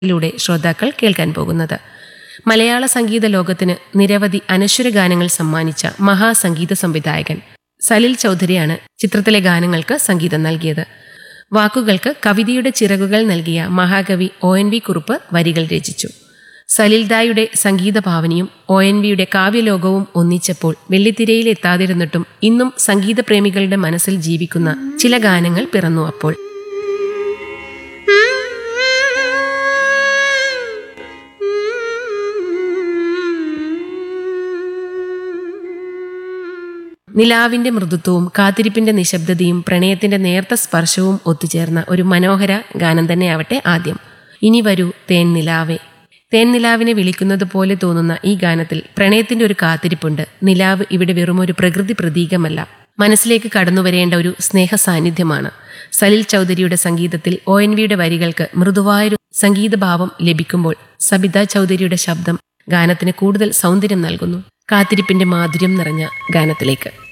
ിലൂടെ ശ്രോതാക്കൾ കേൾക്കാൻ പോകുന്നത് മലയാള സംഗീത ലോകത്തിന് നിരവധി അനശ്വര ഗാനങ്ങൾ സമ്മാനിച്ച മഹാസംഗീത സംവിധായകൻ സലിൽ ചൗധരിയാണ് ചിത്രത്തിലെ ഗാനങ്ങൾക്ക് സംഗീതം നൽകിയത് വാക്കുകൾക്ക് കവിതയുടെ ചിറകുകൾ നൽകിയ മഹാകവി ഒ എൻ വി കുറുപ്പ് വരികൾ രചിച്ചു സലിൽദായുടെ സംഗീത ഭാവനയും ഒ എൻ വിയുടെ കാവ്യലോകവും ഒന്നിച്ചപ്പോൾ വെള്ളിത്തിരയിൽ എത്താതിരുന്നിട്ടും ഇന്നും സംഗീതപ്രേമികളുടെ മനസ്സിൽ ജീവിക്കുന്ന ചില ഗാനങ്ങൾ പിറന്നു അപ്പോൾ നിലാവിന്റെ മൃദുത്വവും കാത്തിരിപ്പിന്റെ നിശബ്ദതയും പ്രണയത്തിന്റെ നേർത്ത സ്പർശവും ഒത്തുചേർന്ന ഒരു മനോഹര ഗാനം തന്നെയാവട്ടെ ആദ്യം ഇനി വരൂ തേൻ നിലാവേ തേൻ നിലാവിനെ വിളിക്കുന്നത് പോലെ തോന്നുന്ന ഈ ഗാനത്തിൽ പ്രണയത്തിന്റെ ഒരു കാത്തിരിപ്പുണ്ട് നിലാവ് ഇവിടെ വെറുമൊരു പ്രകൃതി പ്രതീകമല്ല മനസ്സിലേക്ക് കടന്നുവരേണ്ട ഒരു സ്നേഹ സാന്നിധ്യമാണ് സലിൽ ചൗധരിയുടെ സംഗീതത്തിൽ ഒ എൻ വിയുടെ വരികൾക്ക് മൃദുവായൊരു സംഗീതഭാവം ലഭിക്കുമ്പോൾ സബിത ചൗധരിയുടെ ശബ്ദം ഗാനത്തിന് കൂടുതൽ സൗന്ദര്യം നൽകുന്നു കാത്തിരിപ്പിന്റെ മാധുര്യം നിറഞ്ഞ ഗാനത്തിലേക്ക്